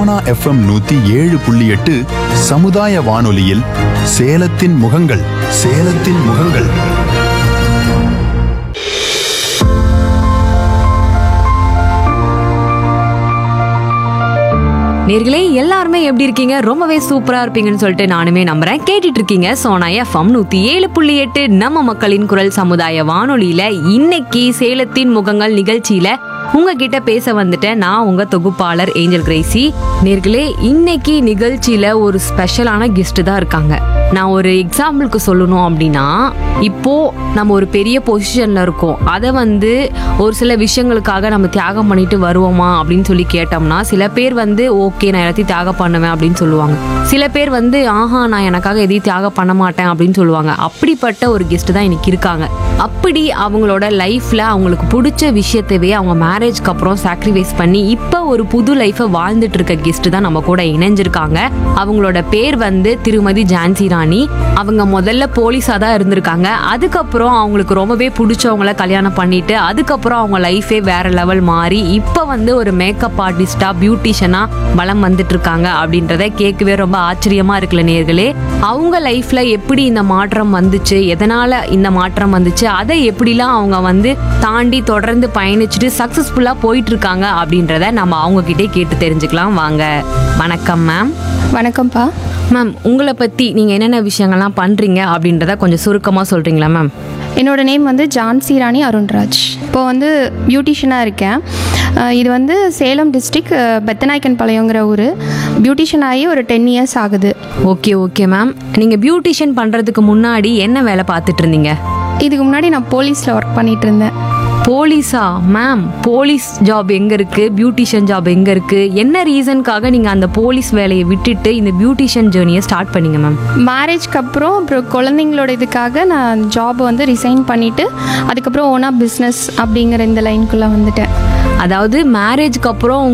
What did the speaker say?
Sona FM நூத்தி ஏழு புள்ளி எட்டு சமுதாய வானொலியில் சேலத்தின் முகங்கள் சேலத்தின் முகங்கள் நேர்களே எல்லாருமே எப்படி இருக்கீங்க ரொம்பவே சூப்பரா இருப்பீங்கன்னு சொல்லிட்டு நானுமே நம்புறேன் கேட்டுட்டு இருக்கீங்க சோனா எஃப்எம் நூத்தி ஏழு புள்ளி எட்டு நம்ம மக்களின் குரல் சமுதாய வானொலியில இன்னைக்கு சேலத்தின் முகங்கள் நிகழ்ச்சியில உங்ககிட்ட பேச வந்துட்டேன் நான் உங்க தொகுப்பாளர் ஏஞ்சல் கிரேசி நேர்களே இன்னைக்கு நிகழ்ச்சியில ஒரு ஸ்பெஷலான கெஸ்ட் தான் இருக்காங்க நான் ஒரு எக்ஸாம்பிளுக்கு சொல்லணும் அப்படின்னா இப்போ நம்ம ஒரு பெரிய பொசிஷன்ல இருக்கோம் அதை வந்து ஒரு சில விஷயங்களுக்காக நம்ம தியாகம் பண்ணிட்டு வருவோமா அப்படின்னு சொல்லி கேட்டோம்னா சில பேர் வந்து ஓகே நான் எல்லாத்தையும் தியாகம் பண்ணுவேன் அப்படின்னு சொல்லுவாங்க சில பேர் வந்து ஆஹா நான் எனக்காக எதையும் தியாகம் பண்ண மாட்டேன் அப்படின்னு சொல்லுவாங்க அப்படிப்பட்ட ஒரு கெஸ்ட் தான் இன்னைக்கு இருக்காங்க அப்படி அவங்களோட லைஃப்ல அவங்களுக்கு பிடிச்ச விஷயத்தவே அவங்க மேரேஜ்க்கு அப்புறம் சாக்ரிஃபைஸ் பண்ணி இப்போ ஒரு புது லைஃபை வாழ்ந்துட்டு இருக்க கெஸ்ட் தான் நம்ம கூட இணைஞ்சிருக்காங்க அவங்களோட பேர் வந்து திருமதி ஜான்சி ராணி அவங்க முதல்ல போலீஸா தான் இருந்திருக்காங்க அதுக்கப்புறம் அவங்களுக்கு ரொம்பவே பிடிச்சவங்கள கல்யாணம் பண்ணிட்டு அதுக்கப்புறம் அவங்க லைஃபே வேற லெவல் மாறி இப்போ வந்து ஒரு மேக்கப் ஆர்டிஸ்டா பியூட்டிஷியனா வலம் வந்துட்டு இருக்காங்க அப்படின்றத கேட்கவே ரொம்ப ஆச்சரியமா இருக்குல்ல நேர்களே அவங்க லைஃப்ல எப்படி இந்த மாற்றம் வந்துச்சு எதனால இந்த மாற்றம் வந்துச்சு அதை எப்படிலாம் அவங்க வந்து தாண்டி தொடர்ந்து பயணிச்சுட்டு சக்சஸ்ஃபுல்லா போயிட்டு இருக்காங்க அப்படின்றத நம்ம அவங்க கிட்டே கேட்டு தெரிஞ்சுக்கலாம் வாங்க வணக்கம் மேம் வணக்கம்ப்பா மேம் உங்களை பத்தி நீங்க என்னென்ன விஷயங்கள்லாம் பண்றீங்க அப்படின்றத கொஞ்சம் சுருக்கமா சொல்றீங்களா மேம் என்னோட நேம் வந்து ஜான்சி ராணி அருண்ராஜ் இப்போ வந்து பியூட்டிஷியனாக இருக்கேன் அஹ் இது வந்து சேலம் டிஸ்ட்ரிக் பெத்தநாயக்கன் பாளையங்கிற ஊர் பியூட்டிஷியன் ஆகி ஒரு டென் இயர்ஸ் ஆகுது ஓகே ஓகே மேம் நீங்க பியூட்டிஷியன் பண்றதுக்கு முன்னாடி என்ன வேலை பார்த்துட்டு இருந்தீங்க இதுக்கு முன்னாடி நான் போலீஸில் ஒர்க் பண்ணிட்டு இருந்தேன் போலீஸா மேம் போலீஸ் ஜாப் எங்க இருக்கு பியூட்டிஷியன் ஜாப் எங்க இருக்கு என்ன ரீசனுக்காக நீங்க அந்த போலீஸ் வேலையை விட்டுட்டு இந்த பியூட்டிஷியன் ஜேர்னியை ஸ்டார்ட் பண்ணீங்க மேம் மேரேஜ்க்கு அப்புறம் அப்புறம் குழந்தைங்களோட இதுக்காக நான் ஜாப் வந்து ரிசைன் பண்ணிவிட்டு அதுக்கப்புறம் ஓனாக பிஸ்னஸ் அப்படிங்கிற இந்த லைனுக்குள்ளே வந்துட்டேன் அதாவது மேரேஜ்க்கு அப்புறம்